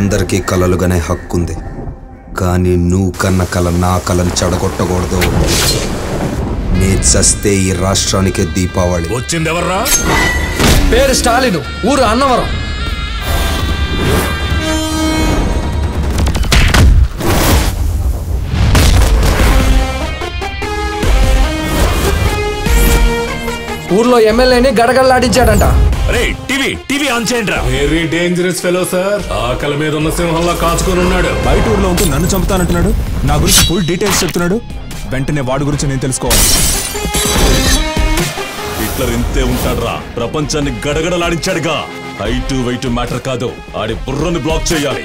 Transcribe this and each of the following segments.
అందరికీ కలలుగానే హక్కుంది కానీ నువ్వు కన్న కల నా కలను చెడగొట్టకూడదు నే చస్తే ఈ రాష్ట్రానికే దీపావళి వచ్చిందెవర్రా పేరు స్టాలిన్ ఊరు అన్నవరం ఊర్లో ఎమ్మెల్యేని గడగడలాడించాడంట రే టీవీ టీవీ ఆన్ చేయండి రా వెరీ డేంజరస్ ఫెలో సార్ ఆకలి మీద ఉన్న సింహంలా కాచుకొని ఉన్నాడు బయట ఊర్లో ఉంటూ నన్ను చంపుతానంటున్నాడు నా గురించి ఫుల్ డీటెయిల్స్ చెప్తున్నాడు వెంటనే వాడి గురించి నేను తెలుసుకోవాలి హిట్లర్ ఇంతే ఉంటాడ్రా ప్రపంచాన్ని గడగడలాడించాడుగా హైటు వెయిట్ మ్యాటర్ కాదు ఆడి బుర్రని బ్లాక్ చేయాలి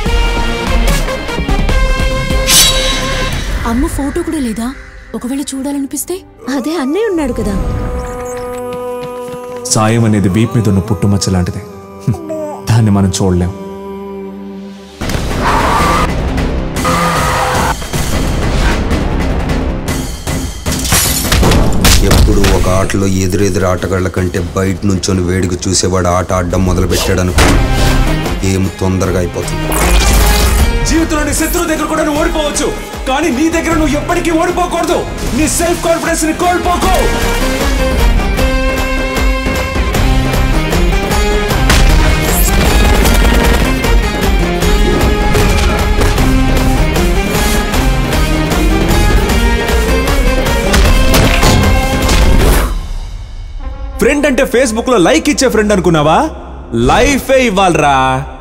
అమ్మ ఫోటో కూడా లేదా ఒకవేళ చూడాలనిపిస్తే అదే అన్నయ్య ఉన్నాడు కదా సాయం అనేది వీప్ మీద ఉన్న పుట్టుమచ్చ లాంటిది హ్మ్. దాన్ని మనం చూడలేం ఎప్పుడు ఒక ఆటలో ఎదురెదురు ఆటగాళ్ల కంటే బయట నుంచొని వేడికి చూసేవాడు ఆట ఆడడం మొదలు పెట్టాడనుకో ఏం తొందరగా అయిపోతుంది జీవితంలో నీ శత్రువు దగ్గర కూడా నువ్వు ఓడిపోవచ్చు కానీ నీ దగ్గర నువ్వు ఎప్పటికీ ఓడిపోకూడదు నీ సెల్ఫ్ కాన్ఫిడెన్స్ ని కోల్పోకు ఫ్రెండ్ అంటే ఫేస్బుక్ లో లైక్ ఇచ్చే ఫ్రెండ్ అనుకున్నావా లైఫే ఇవ్వాలరా